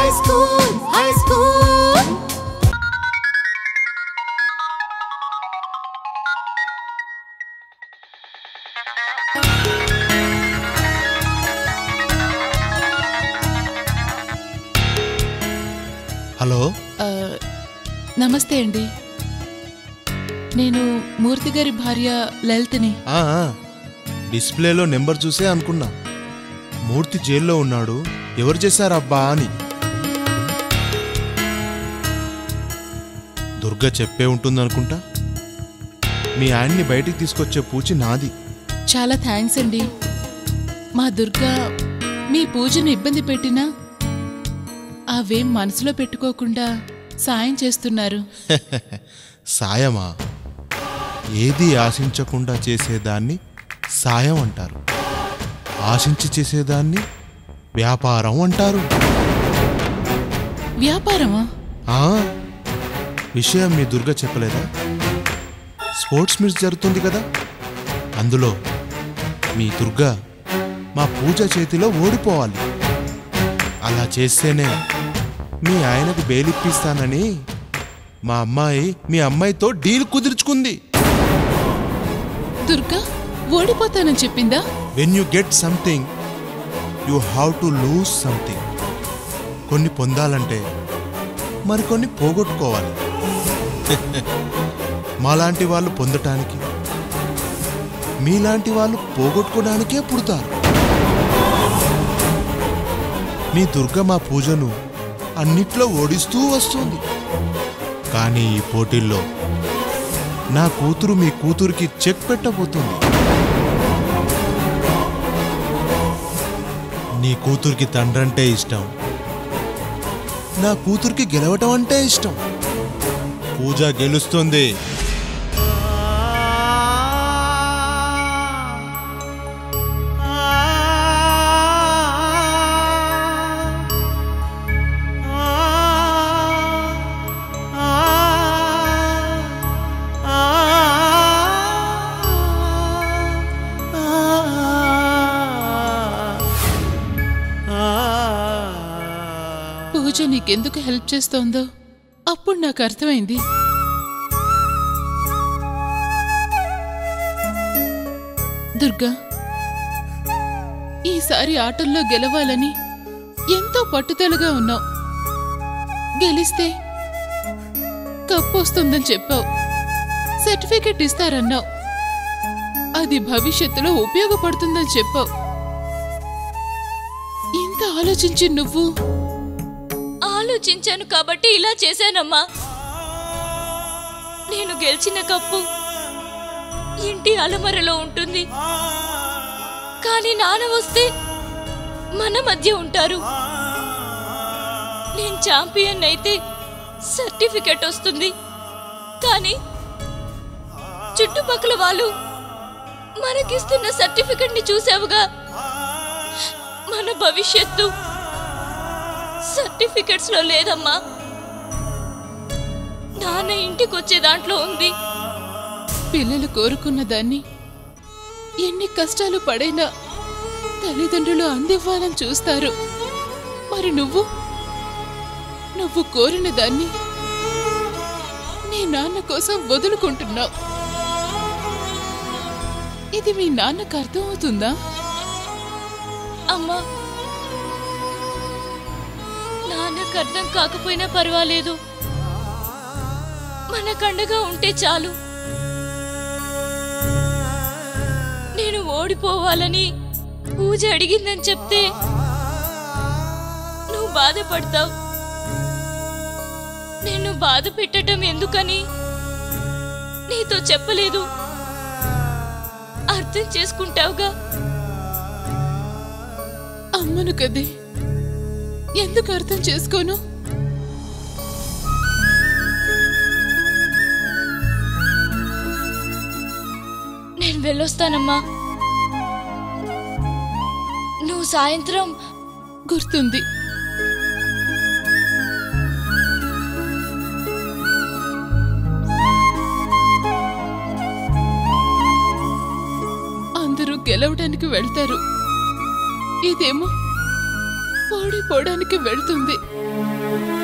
high school, high school. Hello ఆ, నమస్తే అండి నేను మూర్తి గారి భార్య లలితని ఆ, ఆ, డిస్ప్లేలో నెంబర్ చూసే అనుకున్నా మూర్తి జైల్లో ఉన్నాడు ఎవరు చేశారబ్బా అని దుర్గ చెప్పే ఉంటుందనుకుంటా మీ ఆయన్ని బయటికి తీసుకొచ్చే పూచి నాది చాలా థ్యాంక్స్ అండి మా దుర్గా మీ పూజను ఇబ్బంది పెట్టినా అవేం మనసులో పెట్టుకోకుండా సాయం చేస్తున్నారు సాయమా ఏది ఆశించకుండా చేసేదాన్ని సాయం అంటారు ఆశించి చేసేదాన్ని వ్యాపారం అంటారు వ్యాపారమా ఆ విషయం మీ దుర్గ చెప్పలేదా స్పోర్ట్స్ మీట్స్ జరుగుతుంది కదా అందులో మీ దుర్గ మా పూజ చేతిలో ఓడిపోవాలి అలా చేస్తేనే మీ ఆయనకు బెయిలిప్పిస్తానని మా అమ్మాయి మీ అమ్మాయితో డీల్ కుదుర్చుకుంది దుర్గా ఓడిపోతానని చెప్పిందా when you get something you have to lose something కొన్ని పొందాలంటే మరికొన్ని పోగొట్టుకోవాలి మాలాంటి వాళ్ళు పొందటానికి మీలాంటి వాళ్ళు పోగొట్టుకోవడానికే పుడతారు మీ దుర్గ మా పూజను అన్నిట్లో ఓడిస్తూ వస్తుంది కానీ ఈ పోటీల్లో నా కూతురు మీ కూతురికి చెక్ పెట్టబోతుంది నీ కూతురికి తండ్రంటే ఇష్టం నా కూతురికి గెలవటం అంటే ఇష్టం పూజ గెలుస్తుంది పూజ నీకెందుకు హెల్ప్ చేస్తోందో అప్పుడు నాకు అర్థమైంది దుర్గా ఈసారి ఆటల్లో గెలవాలని ఎంతో పట్టుదలగా ఉన్నావు గెలిస్తే కప్పు వస్తుందని చెప్పావు సర్టిఫికెట్ ఇస్తారన్నావు అది భవిష్యత్తులో ఉపయోగపడుతుందని చెప్పావు ఇంత ఆలోచించి నువ్వు ఆలోచించాను కాబట్టి ఇలా చేశానమ్మా నేను గెలిచిన కప్పు ఇంటి అలమరలో ఉంటుంది కానీ నాన్న వస్తే మన మధ్య ఉంటారు నేను ఛాంపియన్ అయితే సర్టిఫికెట్ వస్తుంది కానీ చుట్టుపక్కల వాళ్ళు మనకిస్తున్న సర్టిఫికెట్ ని చూసావుగా మన భవిష్యత్తు సర్టిఫికెట్స్ లో లేదమ్మా నాన్న ఇంటికి వచ్చే దాంట్లో ఉంది పిల్లలు కోరుకున్న దాన్ని ఎన్ని కష్టాలు పడైనా తల్లిదండ్రులు అందివ్వాలని చూస్తారు మరి నువ్వు నువ్వు కోరిన దాన్ని నీ నాన్న కోసం వదులుకుంటున్నావు ఇది మీ నాన్నకు అర్థమవుతుందా అమ్మా నాన్నకు అర్థం కాకపోయినా పర్వాలేదు మనకండగా ఉంటే చాలు నేను ఓడిపోవాలని పూజ అడిగిందని చెప్తే నువ్వు బాధపడతావు నేను బాధ పెట్టడం ఎందుకని నీతో చెప్పలేదు అర్థం చేసుకుంటావుగా అమ్మను కదే ఎందుకు అర్థం చేసుకోను నేను వెళ్ళొస్తానమ్మా నువ్వు సాయంత్రం గుర్తుంది అందరూ గెలవడానికి వెళ్తారు ఇదేమో ఓడిపోవడానికి వెళ్తుంది